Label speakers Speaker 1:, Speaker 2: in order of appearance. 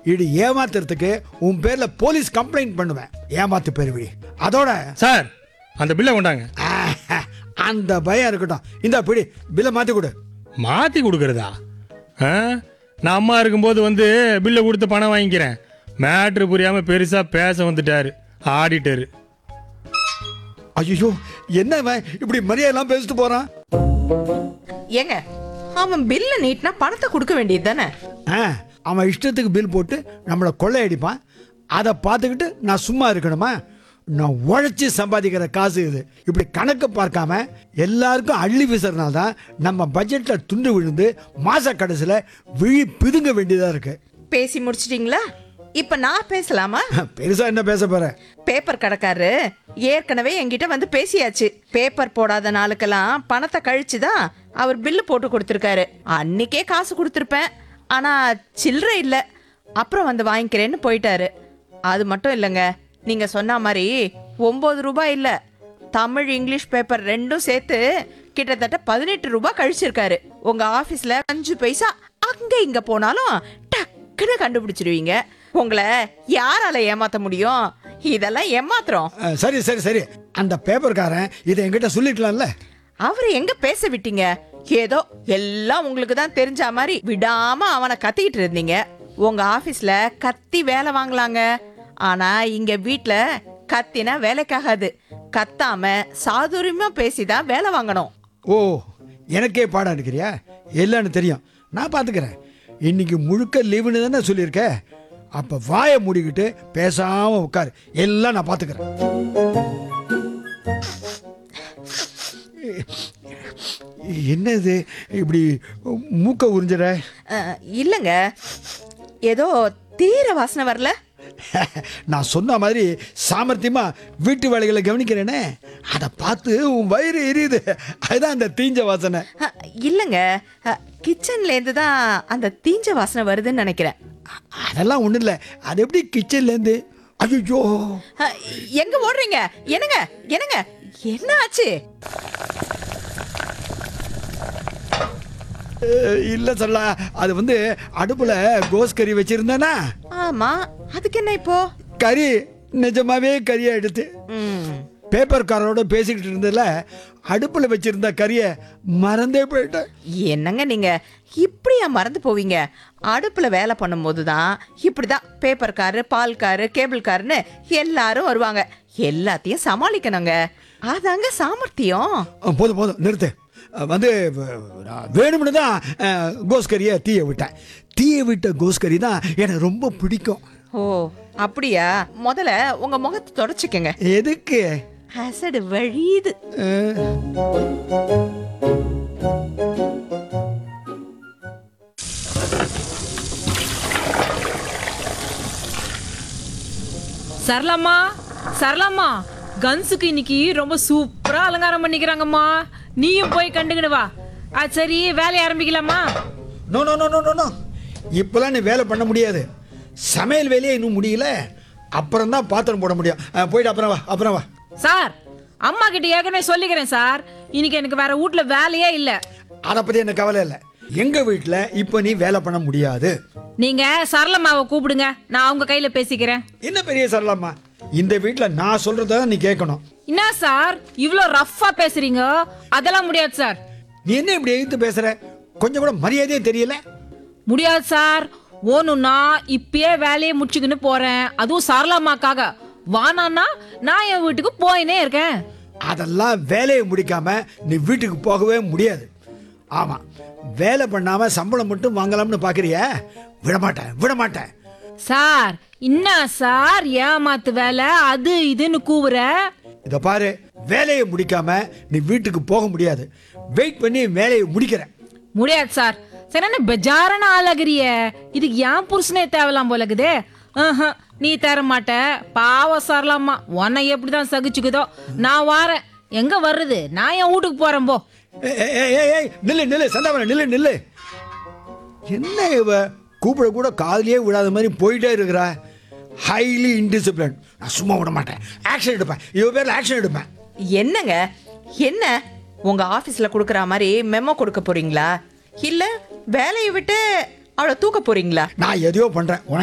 Speaker 1: இது ஏமாத்துறதுக்கு உன் பேர்ல போலீஸ் கம்ப்ளைண்ட் பண்ணுவேன் ஏமாத்து பெருவி அதோட
Speaker 2: சார் அந்த பில்லை கொண்டாங்க
Speaker 1: ஆஹ், அந்த பயம் இருக்கட்டும் இந்த பிடி பில்லை மாத்தி கொடு
Speaker 2: மாற்றி கொடுக்குறதா ஆ நான் அம்மா இருக்கும்போது வந்து பில்லை கொடுத்து பணம் வாங்கிக்கிறேன் மேட்ரு புரியாமல் பெருசாக பேச வந்துட்டாரு ஆடிட்டரு
Speaker 1: ஐயோ என்ன இவன் இப்படி மரியாதைலாம் பேசிட்டு போறான்
Speaker 3: ஏங்க அவன் பில்ல நீட்னா பணத்தை கொடுக்க வேண்டியது தானே
Speaker 1: ஆ, அவன் இஷ்டத்துக்கு பில் போட்டு நம்மளை கொள்ளையடிப்பான் அதை பார்த்துக்கிட்டு நான் சும்மா இருக்கணுமா நான் உழைச்சி சம்பாதிக்கிற காசு இது இப்படி கணக்கு பார்க்காம எல்லாருக்கும் அள்ளி வீசுறதுனால தான் நம்ம பட்ஜெட்டில் துண்டு விழுந்து மாச கடைசியில் விழி பிதுங்க வேண்டியதாக இருக்கு
Speaker 3: பேசி முடிச்சிட்டீங்களா இப்ப நான் பேசலாமா
Speaker 1: பெருசா என்ன பேச போற
Speaker 3: பேப்பர் கடைக்காரரு ஏற்கனவே என்கிட்ட வந்து பேசியாச்சு பேப்பர் போடாத நாளுக்கெல்லாம் பணத்தை கழிச்சு தான் அவர் பில்லு போட்டு கொடுத்துருக்காரு அன்னைக்கே காசு கொடுத்துருப்பேன் ஆனா சில்லறை இல்லை அப்புறம் வந்து வாங்கிக்கிறேன்னு போயிட்டாரு அது மட்டும் இல்லைங்க நீங்க சொன்ன மாதிரி ஒம்பது ரூபாய் இல்லை தமிழ் இங்கிலீஷ் பேப்பர் ரெண்டும் சேர்த்து கிட்டத்தட்ட பதினெட்டு ரூபாய் கழிச்சிருக்காரு உங்க ஆபீஸ்ல அஞ்சு பைசா அங்க இங்க போனாலும் டக்குன்னு கண்டுபிடிச்சிருவீங்க உங்களை யாரால ஏமாத்த முடியும் இதெல்லாம் ஏமாத்துறோம்
Speaker 1: அஹ், சரி சரி சரி அந்த பேப்பர்காரன் இதை என்கிட்ட சொல்லிக்கலாம்ல
Speaker 3: அவரை எங்க பேச விட்டீங்க ஏதோ எல்லாம் உங்களுக்கு தான் தெரிஞ்ச மாதிரி விடாம அவனை கத்திக்கிட்டு இருந்தீங்க உங்க ஆபீஸ்ல கத்தி வேலை வாங்கலாங்க ஆனா இங்க வீட்ல கத்தினா வேலைக்காகாது கத்தாம சாதுரியமா பேசிதான் வேலை வாங்கணும்
Speaker 1: ஓ எனக்கே பாடம் எடுக்கிறியா இல்லைன்னு தெரியும் நான் பார்த்துக்கிறேன் இன்னைக்கு முழுக்க லீவுன்னு தானே சொல்லியிருக்க அப்போ வாயை மூடிக்கிட்டு பேசாமல் உட்காரு எல்லாம் நான் பார்த்துக்கிறேன் என்னது இப்படி மூக்க உறிஞ்சிட
Speaker 3: அஹ், இல்லைங்க ஏதோ தீர வாசனை வரல
Speaker 1: நான் சொன்ன மாதிரி சாமர்த்தியமா வீட்டு வேலைகளை கவனிக்கிறேனே அதை பார்த்து உன் வயிறு எரியுது அதுதான் அந்த தீஞ்ச வாசனை
Speaker 3: அஹ், இல்லைங்க அஹ், கிச்சன்ல இருந்து தான் அந்த தீஞ்ச வாசனை வருதுன்னு நினைக்கிறேன்
Speaker 1: அதெல்லாம் ஒன்றும் இல்லை அது எப்படி கிச்சன்லேருந்து ஐயோ
Speaker 3: அஹ், எங்க ஓடுறீங்க என்னங்க என்னங்க என்ன ஆச்சு
Speaker 1: இல்லை சொல்லா அது வந்து அடுப்பில் கோஸ் கறி வச்சுருந்தேனா
Speaker 3: ஆமா அதுக்கு என்ன இப்போ
Speaker 1: கறி நிஜமாவே கறியை எடுத்து
Speaker 3: ம்
Speaker 1: பேப்பர்காரரோட பேசிக்கிட்டு இருந்ததுல அடுப்பில் வச்சிருந்த கறியை மறந்தே போயிட்டேன்
Speaker 3: என்னங்க நீங்க இப்படியா மறந்து போவீங்க அடுப்புல வேலை பண்ணும்போது தான் இப்படிதான் பேப்பர் காரு பால் காரு கேபிள் காருன்னு எல்லாரும் வருவாங்க எல்லாத்தையும் சமாளிக்கணுங்க அதாங்க சாமர்த்தியம்
Speaker 1: அஹ், போதும் போதும் நிறுத்து அஹ், வந்து வ- நான் வேணும்னு தான் அஹ், கோஸ் கறியை தீய விட்டேன் தீய விட்ட கோஸ் கறி தான் எனக்கு ரொம்ப பிடிக்கும்
Speaker 3: ஓ அப்படியா முதல்ல உங்க முகத்தை தொடச்சிக்கங்க
Speaker 1: எதுக்கு
Speaker 3: அசடு வழியுது
Speaker 1: அஹ்,
Speaker 4: சரளாம்மா சரளாம்மா கன்ஸுக்கு இன்னைக்கு ரொம்ப சூப்பரா அலங்காரம் பண்ணிக்கிறாங்கம்மா நீயும் போய் கண்டுக்கிடு வா ஆ சரி வேலையை ஆரம்பிக்கலாமா
Speaker 1: no no no no no no இப்போலாம் நீ வேலை பண்ண முடியாது சமையல் வேலையே இன்னும் முடியல அப்புறம் தான் பாத்திரம் போட முடியும் அஹ், போயிட்டு அப்புறம் வா அப்புறம் வா
Speaker 4: சார் அம்மா கிட்ட ஏற்கனவே சொல்லிக்கிறேன் சார் இன்னைக்கு எனக்கு வேற வீட்ல வேலையே இல்ல
Speaker 1: அதை பற்றி எனக்கு கவலை இல்லை எங்கள் வீட்டில் இப்போ நீ வேலை பண்ண முடியாது
Speaker 4: நீங்க சரளம்மாவை கூப்பிடுங்க நான் அவங்க கையில பேசிக்கிறேன்
Speaker 1: என்ன பெரிய சரளாம்மா இந்த வீட்டில் நான் சொல்கிறத நீ கேட்கணும்
Speaker 4: என்ன சார் இவ்ளோ ரஃப்பா பேசுறீங்க அதெல்லாம் முடியாது சார்
Speaker 1: நீ என்ன இப்படி எழுத்து பேசுற கொஞ்சம் கூட மரியாதையே தெரியல
Speaker 4: முடியாது சார் ஓனுன்னா இப்பயே வேலையை முடிச்சுக்கின்னு போறேன் அதுவும் சரளம்மாக்காக வானான்னா நான் என் வீட்டுக்கு போயினே இருக்கேன்
Speaker 1: அதெல்லாம் வேலையை முடிக்காம நீ வீட்டுக்கு போகவே முடியாது ஆமா வேலை பண்ணாம சம்பளம் மட்டும் வாங்கலாம்னு பாக்குறிய விடமாட்டேன் விடமாட்டேன்
Speaker 4: சார் என்ன சார் ஏமாத்து வேலை அது இதுன்னு கூவுற
Speaker 1: இத பாரு வேலையை முடிக்காம நீ வீட்டுக்கு போக முடியாது வெயிட் பண்ணி வேலையை முடிக்கிறேன்
Speaker 4: முடியாது சார் சரி என்ன பெஜாரான ஆளாகிறிய இதுக்கு ஏன் புருஷனே தேவலாம் போல இருக்குதே ஆஹா, நீ தர மாட்ட பாவம் சாரலாமா உன்னை எப்படிதான் சகிச்சுக்குதோ நான் வாரேன் எங்க வர்றது நான் என் வீட்டுக்கு போறேன் போ
Speaker 1: ஏய், ஏய், ஏய், ஏய், ஏய், நில்லு நில்லு சந்தாமரம் நில்லு நில்லு என்ன இவ கூப்பிட கூட காதுலயே விடாத மாதிரி போயிட்டே இருக்கிறா ஹைலி இன்டிசிப்ளின் நான் சும்மா விட மாட்டேன் ஆக்ஷன் எடுப்பேன் இவ பேர்ல ஆக்ஷன் எடுப்பேன்
Speaker 3: என்னங்க என்ன உங்க ஆபீஸ்ல கொடுக்குற மாதிரி மெமோ கொடுக்க போறீங்களா இல்ல வேலையை விட்டு அவளை தூக்க போறீங்களா
Speaker 1: நான் எதையோ பண்றேன் உனக்கு